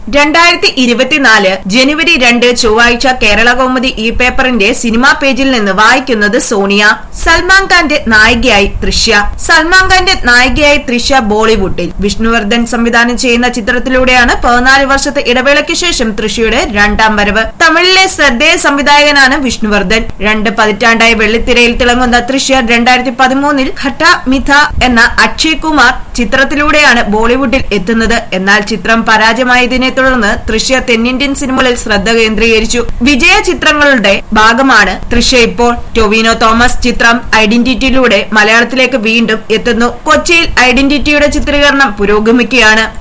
രണ്ടായിരത്തി ഇരുപത്തിനാല് ജനുവരി രണ്ട് ചൊവ്വാഴ്ച കേരള കൗമുദി ഇ പേപ്പറിന്റെ സിനിമാ പേജിൽ നിന്ന് വായിക്കുന്നത് സോണിയ സൽമാൻ ഖാന്റെ നായികയായി തൃശ്യ സൽമാൻ ഖാന്റെ നായികയായി തൃശ്യ ബോളിവുഡിൽ വിഷ്ണുവർദ്ധൻ സംവിധാനം ചെയ്യുന്ന ചിത്രത്തിലൂടെയാണ് പതിനാല് വർഷത്തെ ഇടവേളയ്ക്ക് ശേഷം തൃശ്യയുടെ രണ്ടാം വരവ് തമിഴിലെ ശ്രദ്ധേയ സംവിധായകനാണ് വിഷ്ണുവർദ്ധൻ രണ്ട് പതിറ്റാണ്ടായി വെള്ളിത്തിരയിൽ തിളങ്ങുന്ന തൃശ്യ രണ്ടായിരത്തി പതിമൂന്നിൽ ഘട്ട മിഥ എന്ന അക്ഷയ് കുമാർ ചിത്രത്തിലൂടെയാണ് ബോളിവുഡിൽ എത്തുന്നത് എന്നാൽ ചിത്രം പരാജയമായതിനെ തുടർന്ന് തൃശ്യ തെന്നിന്ത്യൻ സിനിമകളിൽ ശ്രദ്ധ കേന്ദ്രീകരിച്ചു വിജയ ചിത്രങ്ങളുടെ ഭാഗമാണ് തൃശ്യ ഇപ്പോൾ ടൊവിനോ തോമസ് ചിത്രം ഐഡന്റിറ്റിയിലൂടെ മലയാളത്തിലേക്ക് വീണ്ടും എത്തുന്നു കൊച്ചിയിൽ ഐഡന്റിറ്റിയുടെ ചിത്രീകരണം പുരോഗമിക്കുകയാണ്